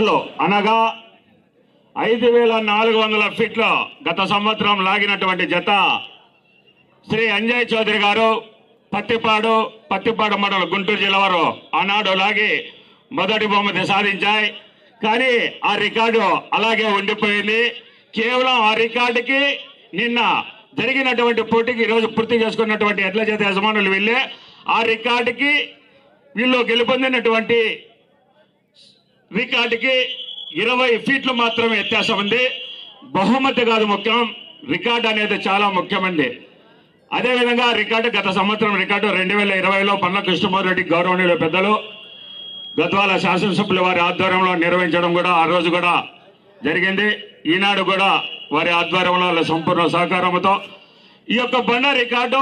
మీటర్లు అనగా ఐదు వేల నాలుగు వందల ఫీట్లు గత సంవత్సరం లాగినటువంటి జత శ్రీ అంజయ్ చౌదరి గారు పత్తిపాడు పత్తిపాడు మండలం గుంటూరు జిల్లా వారు ఆనాడు లాగి మొదటి బహుమతి సాధించాయి కానీ ఆ రికార్డు అలాగే ఉండిపోయింది కేవలం ఆ రికార్డుకి నిన్న జరిగినటువంటి పోటీకి ఈరోజు పూర్తి చేసుకున్నటువంటి ఎడ్ల చేత యజమానులు వెళ్ళి ఆ రికార్డుకి వీళ్ళు గెలుపొందినటువంటి రికార్డుకి ఇరవై ఫీట్లు మాత్రమే వ్యత్యాసం ఉంది బహుమతి కాదు ముఖ్యం రికార్డు అనేది చాలా ముఖ్యమండి అదేవిధంగా రికార్డు గత సంవత్సరం రికార్డు రెండు వేల ఇరవైలో పల్ల కృష్ణమోహన్ రెడ్డి గౌరవనీయులు పెద్దలు గద్వాల శాసనసభ్యుల వారి ఆధ్వర్యంలో నిర్వహించడం కూడా ఆ రోజు కూడా జరిగింది ఈనాడు కూడా వారి ఆధ్వర్యంలో వాళ్ళ సంపూర్ణ సహకారంతో ఈ యొక్క బండ రికార్డు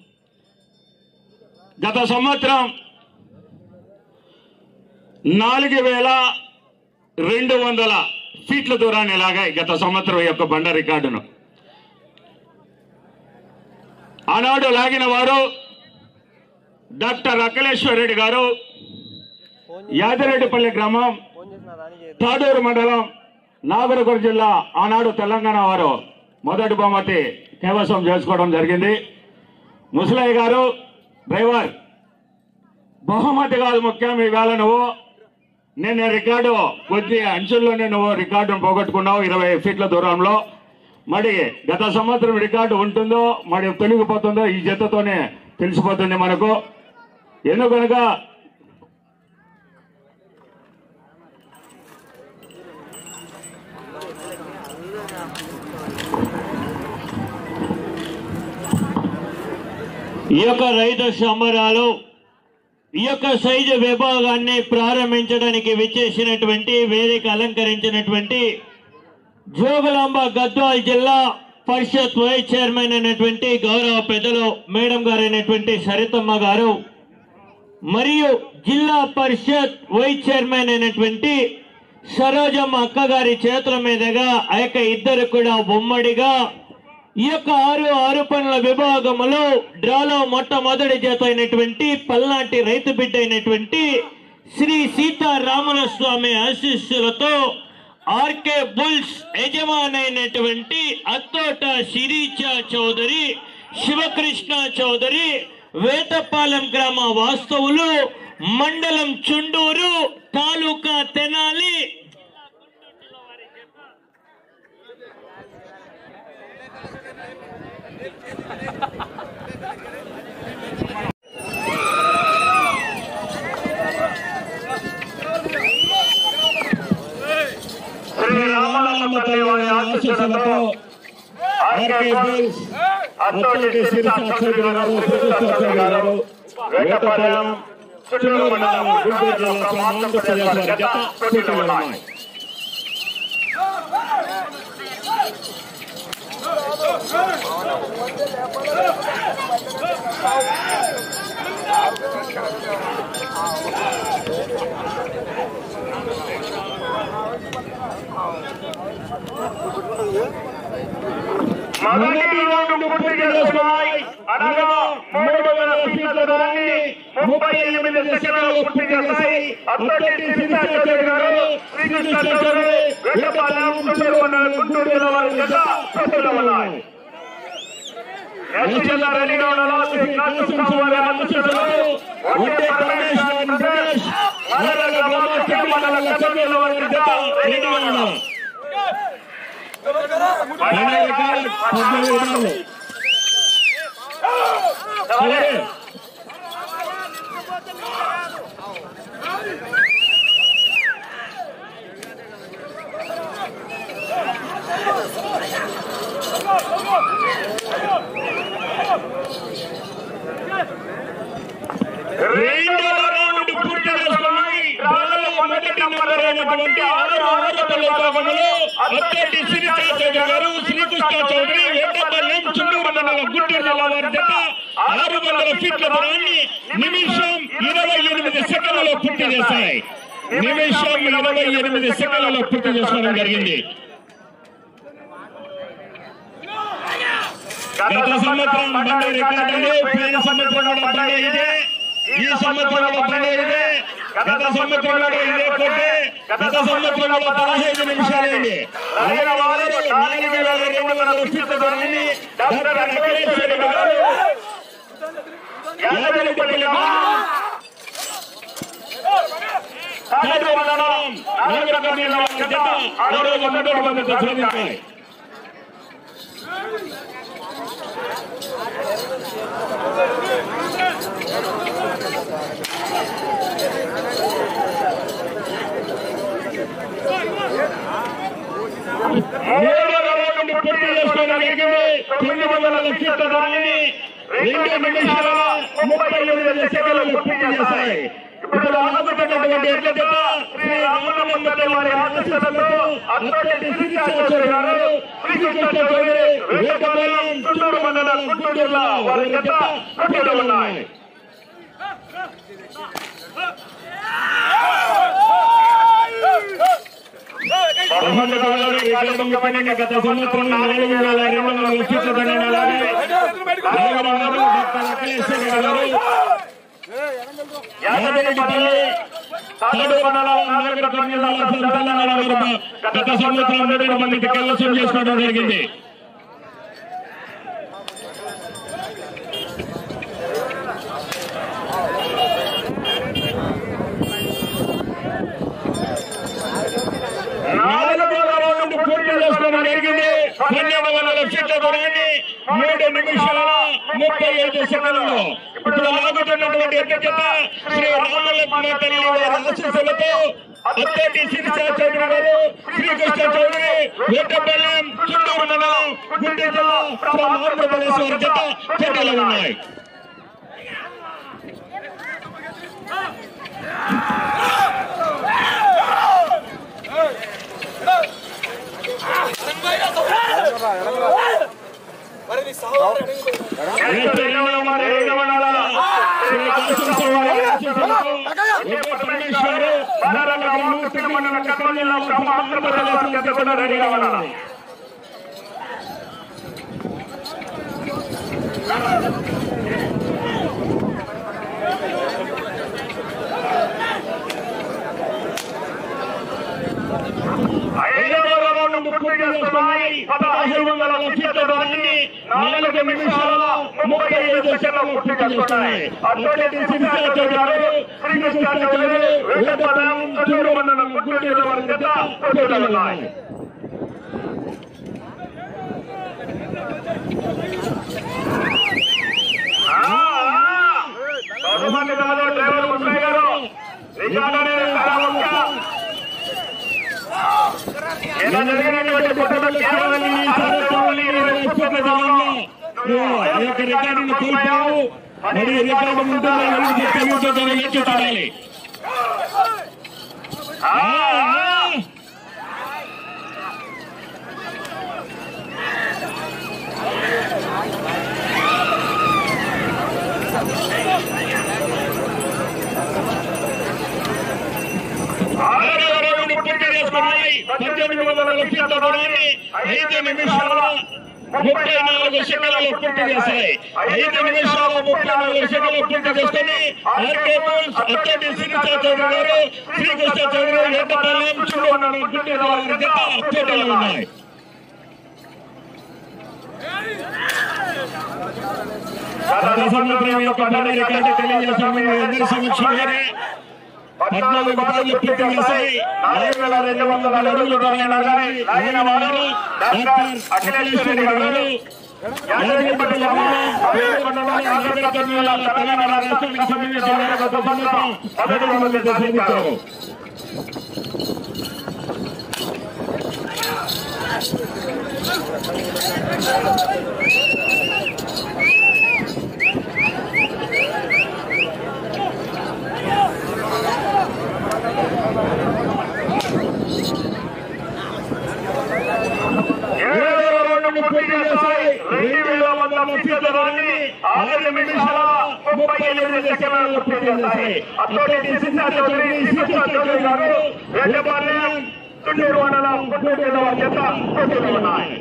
గత సంవత్సరం నాలుగు వేల రెండు వందల ఫీట్ల దూరాన్ని లాగాయి గత సంవత్సరం ఈ యొక్క బండ రికార్డును ఆనాడు లాగిన వారు డాక్టర్ అఖిలేశ్వర్ రెడ్డి గారు యాదిరెడ్డిపల్లి గ్రామం తాడూరు మండలం నాగరకూరు జిల్లా ఆనాడు తెలంగాణ వారు మొదటి బహుమతి కైవసం చేసుకోవడం జరిగింది ముసలయ్య గారు డ్రైవర్ బహుమతి కాదు ముఖ్యం ఈవేళ నువ్వు నేను రికార్డు కొద్ది అంచుల్లోనే నువ్వు రికార్డును పోగొట్టుకున్నావు ఇరవై ఫీట్ల దూరంలో మరి గత సంవత్సరం రికార్డు ఉంటుందో మరి తొలగిపోతుందో ఈ జతతోనే తెలిసిపోతుంది మనకు ఎందుకనగా ఈ యొక్క రైతు సంబరాలు ఈ యొక్క సైజు విభాగాన్ని ప్రారంభించడానికి విచ్చేసినటువంటి వేదిక అలంకరించినటువంటి జోగులాంబ గద్వాల్ జిల్లా పరిషత్ వైస్ చైర్మన్ అయినటువంటి గౌరవ పెద్దలు మేడం గారు అయినటువంటి సరితమ్మ గారు మరియు జిల్లా పరిషత్ వైస్ చైర్మన్ అయినటువంటి సరోజమ్మ అక్క గారి చేతుల మీదుగా ఆ యొక్క ఇద్దరు కూడా ఉమ్మడిగా ఈ యొక్క ఆరు ఆరు పనుల విభాగంలో డ్రాలో మొట్టమొదటి చేత అయినటువంటి పల్నాటి రైతు బిడ్డ అయినటువంటి శ్రీ సీతారామన స్వామి ఆశీస్సులతో ఆర్కే బుల్స్ యజమానైనటువంటి అత్తోట శిరీచ చౌదరి శివకృష్ణ చౌదరి వేటపాలెం గ్రామ వాస్తవులు మండలం చుండూరు తాలూకా తెనాలి శ్రీ రామలమ్మ తల్లి వారి ఆశీస్సులతో ఆర్కే బుల్స్ అత్తోటి శ్రీశాస్త్రి గారు శ్రీకృష్ణ గారు వేటపాలెం చుట్టూరు మండలం గుంటూరు జిల్లా ఆంధ్రప్రదేశ్ వారి జత పోటీలో ఉన్నాయి మొదటి రౌండ్ పూర్తి చేసుకున్నాయి అనగా మూడు వందల ఫీట్ల దూరాన్ని ముప్పై ఎనిమిది సెకండ్లు పూర్తి చేశాయి అత్తటి శ్రీకృష్ణ చౌదరి గారు శ్రీకృష్ణ చౌదరి వేటపాలెం చుట్టూరు మండలం గుంటూరు జిల్లా వారి జత పోటీలో ఉన్నాయి ఎస్టీ జిల్లా రెడీగా ఉండాలా శ్రీ కాశీస్వామి వారి ఆశీస్సులతో ఒడ్డే పరమేశ్వర్ ప్రదేశ్ మరల గ్రామ చుట్టూ మండల సభ్యుల వారి జత రెడీగా ఉండాలి రెండవ రౌండ్ పూర్తి చేసుకున్నాయి రాళ్ళ మొదటి నంబర్ అయినటువంటి ఆరు ఆరు విభాగంలో అత్తటి శ్రీచాచౌదరి గారు శ్రీకృష్ణ చౌదరి వేటపల్లెం చుండూరు మండలం గుంటూరు జిల్లా వారి జత ఆరు వందల ఫీట్ల దూరాన్ని నిమిషం ఇరవై ఎనిమిది సెకండ్లలో పూర్తి చేశాయి నిమిషం ఇరవై ఎనిమిది సెకండ్లలో పూర్తి చేసుకోవడం జరిగింది గత సంవత్సరం బండ రికార్డు పోయిన సంవత్సరం కూడా బండ ఇదే ఈ సంవత్సరం కూడా బండ ఇదే గత సంవత్సరంలో ఇదే కొట్టి గత సంవత్సరంలో పదహైదు నిమిషాలైంది ఆయన వారు నాలుగు వేల రెండు వందల ఫీట్ల దూరాన్ని డాక్టర్ అఖిలేశ్వరి గారు యాదగిరిపల్లి గ్రామం తాడూరు మండలం నాగరకర్ణి జత ఆ రోజు మొదటి మందితో సాధించాయి మూడవ రౌండ్ పూర్తి చేసుకోవడం జరిగింది తొమ్మిది వందల ఫీట్ల దూరాన్ని రెండు నిమిషాల ముప్పై ఎనిమిది సెకండ్లు పూర్తి చేశాయి ఇప్పుడు ఆగుతున్నటువంటి ఎడ్ల జత శ్రీ రామలింగ తల్లి వారి ఆశీస్సులతో అత్తటి శ్రీకృష్ణ గారు శ్రీకృష్ణ చౌదరి వేటపాలెం చుట్టూరు మండలం గుంటూరు జిల్లా వారి జత పోటీలో ఉన్నాయి బహుమతులలో రికార్డు ముఖ్యమైన గత సంవత్సరం నాలుగు వేల రెండు వందల ఫీట్ల ధరని అలాగే నాగరాజు డాక్టర్ అఖిలేశ్వర గారు యాదగిరిపల్లి తాడు మండలం నాగరకర్ణి జిల్లా తెలంగాణ వారు గత సంవత్సరం మూడు మందికి కైవసం చేసుకోవడం జరిగింది నాలుగవ రౌండ్ పూర్తి చేసుకోవడం జరిగింది పన్నెండు వందల ఫీట్ల దూరాన్ని మూడు నిమిషాల ముప్పై ఐదు సెకండ్లు ఇప్పుడు లాగుతున్నటువంటి ఎడ్ల జత శ్రీ రామలక్ష్మణ తల్లి వారి ఆశీస్సులతో అత్తటి శిరీష చౌదరి గారు శ్రీకృష్ణ చౌదరి వేటపల్లెం చుండూరు మండలం గుంటూరు జిల్లా ఫ్రమ్ ఆంధ్రప్రదేశ్ వారి జత పోటీలో ఉన్నాయి ఐదవ రౌండ్ పూర్తి చేసుకున్నాయి పదహైదు వందల ఫీట్ల దూరాన్ని నాలుగు నిమిషాల ముప్పై ఐదు సెకండ్లు పూర్తి చేసుకున్నాయి అత్లటి శిరీష చౌదరి గారు శ్రీకృష్ణ చౌదరి వేటపాలెం చుండూరు మండలం గుంటూరు జిల్లా వారి జత పోటీలో ఉన్నాయి బహుమతిదారులు డ్రైవర్ ముసలయ్య గారు రికార్డు అనేది చాలా ముఖ్యం. ఇలా జరిగినటువంటి కుట్రలు కేవలం ఈ సంవత్సరంలోనే ఇరవై కోట్ల జనాల్లో నువ్వు ఆ యొక్క రికార్డును కోల్పోయావు మరి రికార్డు ఉంటుందో లేదో తెలియజేయడం వేచి చూడాలి ఆ, ఆ. ఆరవ రౌండ్ పూర్తి చేసుకున్నాయి పద్దెనిమిది వందల ఫీట్ల దూరాన్ని ఐదు నిమిషాల ముప్పై నాలుగు సెకండ్లు పూర్తి చేశాయి ఐదు నిమిషాల ముప్పై నాలుగు సెకండ్లు పూర్తి చేసుకుని ఆర్కే బోల్స్ అత్తటి శిరీష చౌదరి గారు శ్రీకృష్ణ చౌదరి ఎడ్డపాలెం చూడమన్న గుంటూరు వారి జత పోటీలో ఉన్నాయి గత సంవత్సరం యొక్క బండి రికార్డు తెలియజేసాము మీ అందరి సమక్షంలోనే పద్నాలుగు పదాలు పూర్తి చేశాయి నాలుగు వేల రెండు వందల అడుగులు దొరికిన గారి ఆయన వారు డాక్టర్ అఖిలేశ్వరి గారు యాదగిరిపల్లి గ్రామం, పేరు మండలం, నాగరికర్ణ జిల్లా, తెలంగాణ రాష్ట్రానికి సంబంధించిన వారు గత సంవత్సరం మొదటి మందితో సాధించారు ఏడవ రౌండ్ పూర్తి చేశాయి రెండు వేల వందల ఫీట్ల దూరాన్ని ఆరు నిమిషాల ముప్పై ఎనిమిది సెకండ్లలో పూర్తి చేశాయి అత్తటి శిక్షా చౌదరి శ్రీకృష్ణ చౌదరి గారు వేటపాలెం చుండూరు మండలం గుంటూరు జిల్లా వారి చేత పోటీలో ఉన్నాయి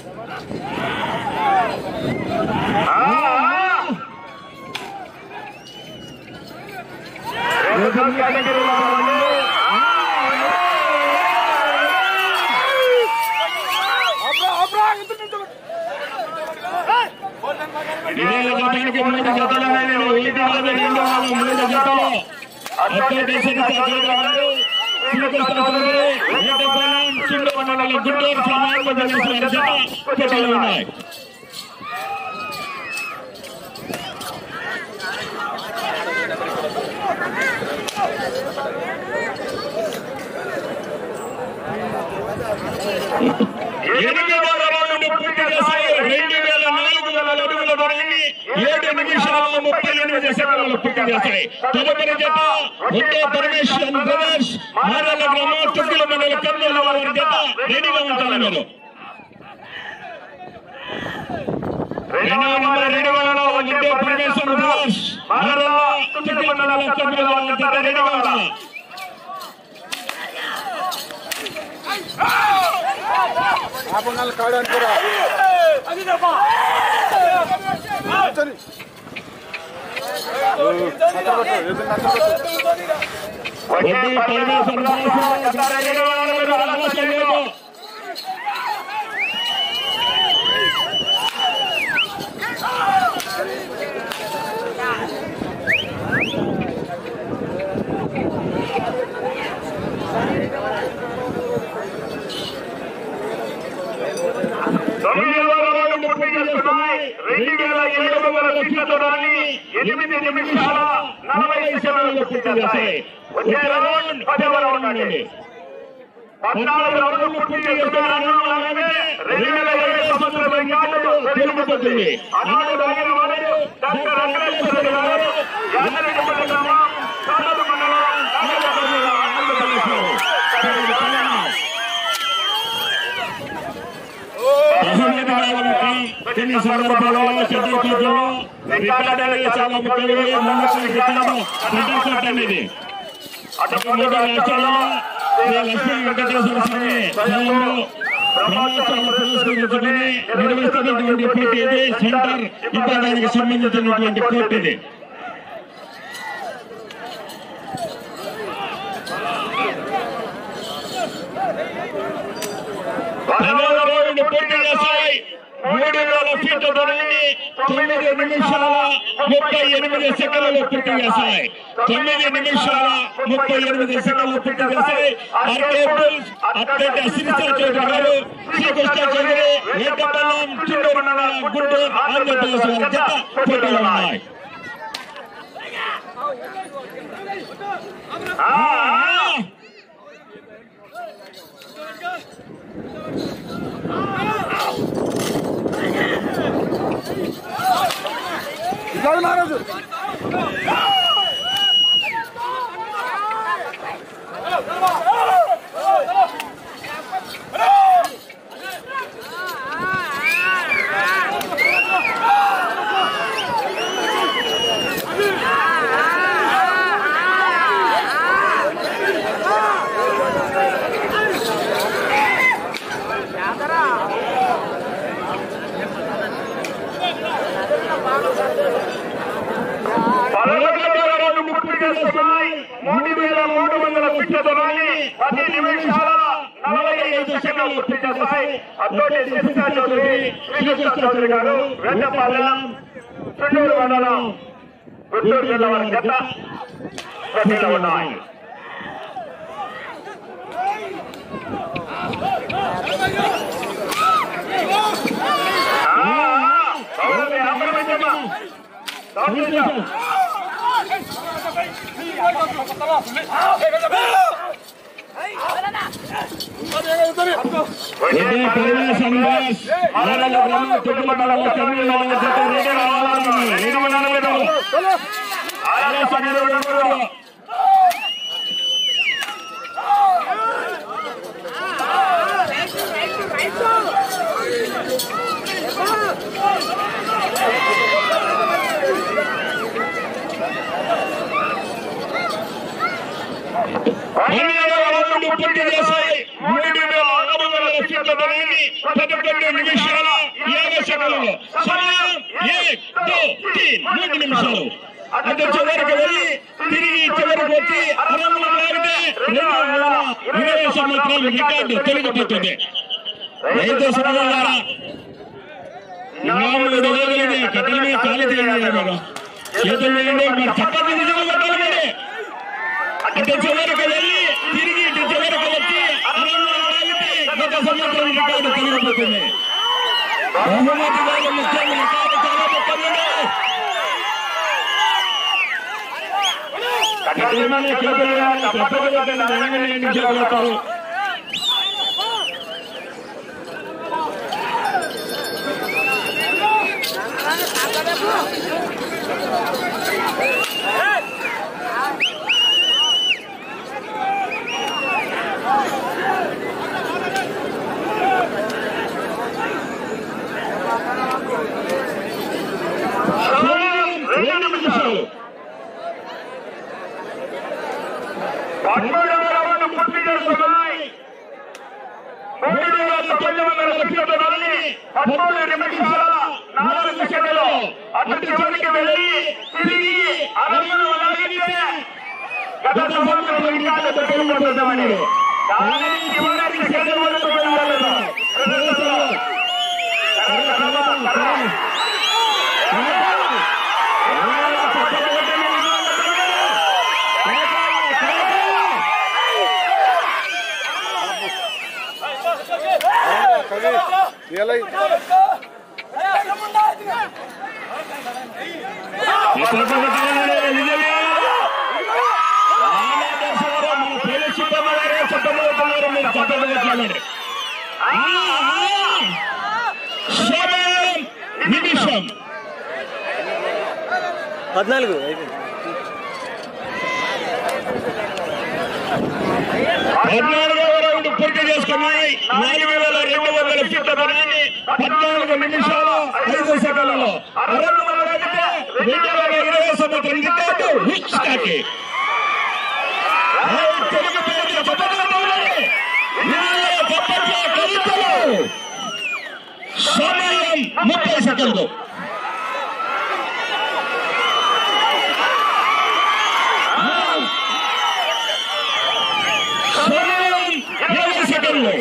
ఆ, ఆ. కేటగిరీలో ఉంది. ఇదే గతానికి మూడు జతలు ఉన్నాయి. ఒకటి కాదు, రెండు కాదు, మూడు జతలు అక్కడి సరితాజు గారు శ్రీకృష్ణాచార్య ఏటపాలెం చిన్న మండలం గుంటూరు సమాజ జత జతలు ఉన్నాయి ఎనిమిది వేల రౌండ్ పూర్తి చేశాయి రెండు వేల నాలుగు వందల అడుగుల దొరికింది ఏడు నిమిషాల ముప్పై ఎనిమిది సెకండ్లు పూర్తి చేశాయి తదుపరి జత ఒకే పరమేశ్వరన్ బ్రదర్స్ మారాల గ్రామం తుగ్గుల మండల కర్నూలు వారి జత రెడీగా ఉంటారు మీరు రెండవ నెంబర్ రెండు వేల ఒకే పరమేశ్వరన్ బ్రదర్స్ మారాల తుగ్గుల మండల కర్నూలు వారి జత రెడీగా ఉంటారు వచ్చే ఒకే పరమేశ్వరన్ బ్రదర్స్ జత రెడీగా ఉన్నారు అవసరం లేదు తొమ్మిది వేల రౌండ్ పూర్తి చేస్తున్నాయి రెండు వేల ఏడు వందల ఫీట్ల దూరాన్ని ఎనిమిది నిమిషాల నలభై సెకండ్లు పూర్తి చేస్తాయి వచ్చే రౌండ్ పదవ రౌండ్ అండి పద్నాలుగు రౌండ్లు పూర్తి చేస్తున్నారు అలాగే రెండు వేల ఏడు సంవత్సరం రికార్డు పెరిగిపోతుంది అన్నాడు రాగిన వాడు డాక్టర్ వెంకటేశ్వర గారు యాదగిరిపల్లి గ్రామం కాడలు మండలం కాడలపల్లి జిల్లా ఆంధ్రప్రదేశ్ కొన్ని సందర్భాలలో షెడ్యూల్ కోర్టులో రికార్డ్ అనేది చాలా ముఖ్యమైన ముందుకు రికార్డు షెడ్యూల్ కోర్టు అనేది అటు మూడు రాష్ట్రాల్లో శ్రీ లక్ష్మీ వెంకటేశ్వర స్వామి స్వయంలో బ్రహ్మోత్సవాలు పురస్కరించుకుని నిర్వహిస్తున్నటువంటి కోర్టు ఇది సెంటర్ విభాగానికి సంబంధించినటువంటి కోర్టు ఇది పదవ రౌండ్ పూర్తి చేశాయి మూడు వేల ఫీట్ల దూరాన్ని తొమ్మిది నిమిషాల ముప్పై ఎనిమిది సెకండ్లు పూర్తి చేశాయి తొమ్మిది నిమిషాల ముప్పై ఎనిమిది సెకండ్లు పూర్తి చేశాయి ఆర్కే బుల్స్ అత్యంత శ్రీశ్వర చౌదరి గారు శ్రీకృష్ణ చౌదరి ఏకపల్లం చిన్నూరు మండల గుంటూరు ఆంధ్రప్రదేశ్ వారి జత పోటీలో ఉన్నాయి ఆ, ఆ. పదకొండు వేల రెండు పూర్తి చేస్తున్నాయి మూడు వేల మూడు వందల ఫీట్ల దూరాన్ని పది నిమిషాల నలభై ఐదు సెకండ్లు పూర్తి చేస్తాయి అతోటి శ్రీకృష్ణ చౌదరి శ్రీకృష్ణ చౌదరి గారు రెడ్డపాలెం చుండూరు మండలం గుంటూరు జిల్లా వారి జత పోటీలో ఉన్నాయి ఆ, ఆ, అవునండి, ఆక్రమించమ్మా. దౌర్జన్యం. ఇదే పరమేశ్వరన్ దాస్ ఆరాల గ్రామం తుగ్గుల మండలం కర్నూలు వారి జత రెడీగా ఉన్నారు. రెడీగా ఉన్నారు మీరు. పరమేశ్వరన్ గారు. పన్నెండు రౌండ్లు పూర్తి చేశాయి మూడు వేల ఆరు వందల ఫీట్ల దూరాన్ని పదకొండు నిమిషాల యాభై సెకండ్లు సమయం ఏక్ దో తీన్ మూడు నిమిషాలు అంటే చివరికి వెళ్ళి తిరిగి చివరికి వచ్చి అరణ్యం లాగితే రెండు వేల ఇరవై సంవత్సరాలు రికార్డు తొలగిపోతుంది రైతు సోదరులారా ఇంకా మూడు రోజులైంది కట్టెల మీద ఖాళీ చేయండి మీరు చేతులు వేయండి మరి చప్పటి నిజంగా కొట్టాలి మరి అంటే చివరికి వెళ్ళి తిరిగి ఇటు చివరికి వచ్చి అరణ్యం లాగితే గత సంవత్సరం రికార్డు తొలగిపోతుంది బహుమతి వేల ముఖ్యం రికార్డు చాలా ముఖ్యమండి కట్టెల మీద చేతులు వేయాలి చప్పటి కొట్టండి జనంగా లేని చేతులు ఎత్తాలి. రెండు నిమిషాలు పదమూడవ రౌండ్ పూర్తి చేస్తున్నాయి మూడు వేల తొమ్మిది వందల లక్షలని పదమూడు నిమిషాల నాలుగు సెకండ్లు అటు చివరికి వెళ్ళి తిరిగి అరవై లాగితే గత సంవత్సరం రికార్డు తొలగిపోతుందని దాని చివరి సెకండ్ వరకు వెళ్ళాలి నిమిషం పద్నాలుగు అయిపోయింది పద్నాలుగవ రౌండ్ పూర్తి చేసుకున్నాయి నాలుగు వేల రెండు వందల ఫీట్ల దూరాన్ని పద్నాలుగు నిమిషాల ఐదు సెకండ్లలో అరణ్యం లాగితే రెండు వేల ఇరవై సంవత్సరం రికార్డు హిట్ స్టాకి తెలుగు పేరు చెప్పబోతున్నాయి ఇవాళ ప్రపంచ కవితలు సమయం ముప్పై సెకండ్లు సమయం ఇరవై సెకండ్లు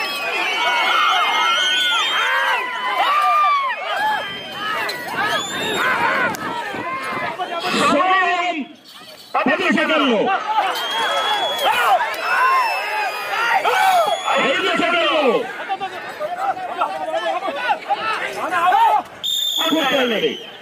సమయం పది సెకండ్లు ఐదు సెకండ్లు పూర్తయినది